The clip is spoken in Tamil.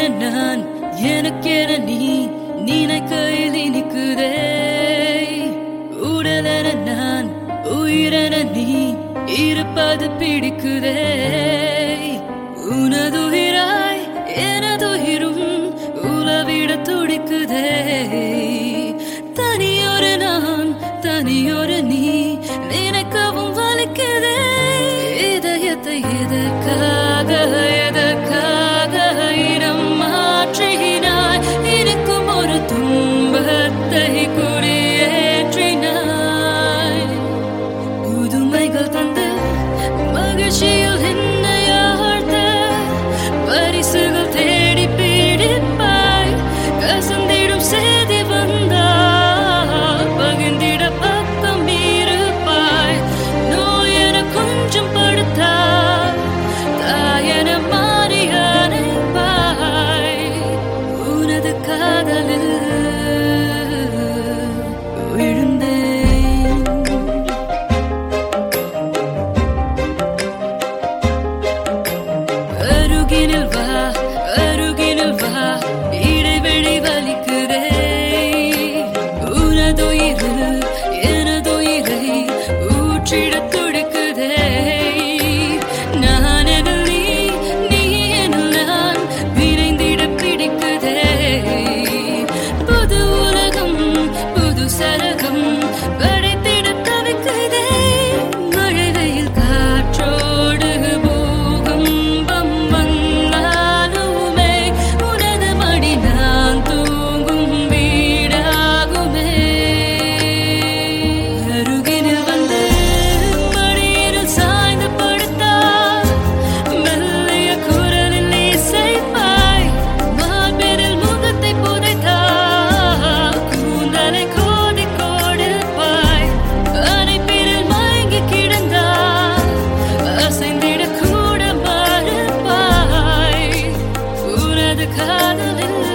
நான் எனக்கென நீ நினைக்கையில் இனிக்குதே உடலென நான் உயிரென நீ இருப்பது பிடிக்குதே உனதுயிராய் எனதுயிரும் உலவிட துடிக்குதே தனியொரு நான் தனியொரு நீ நினைக்கவும் வலிக்குதே இதயத்தை எதற்காக எதற்காக இடம் மாற்றினாய் இருக்கும் ஒரு துன்பத்தை குடியேற்றினாய் புதுமைகள் தந்து மகிழ்ச்சியில் என்னை ஆழ்த்த பரிசுகள் தேடி பீடிப்பாய் கசந்திடும் செய்தி வந்தால் பகிர்ந்திட பக்கம் இருப்பாய் நோய் என கொஞ்சம் படுத்தாய் தாயன மாறி அணைப்பாய் உனது காதலில் விழுந்தேன் அருகினில் வா அருகினில் வா இடைவெளி வலிக்குதே உனதுயிரு எனதுயிரை ஊற்றிட துடிக்குதே நான் எனில் நீ நீ எனில் நான் விரைந்திட பிடிக்குதே புது உலகம் புது சரகம் படைத்திட தவிக்குதே மழை வெயில் காற்றோடு பூகம்பம் வந்தாலுமே உனது மடி நான் தூங்கும் வீடாகுமே அருகினில் வந்து மடியினில் சாய்ந்து படுத்தால் மெல்லிய குரலில் இசைப்பாய் மார்பினில் முகத்தை புதைத்தால் கூந்தலை கோதி கொடுப்பாய் அணைப்பினில் மயங்கி கிடந்தால் அசைந்திட கூட மறுப்பாய் உனது காதலில்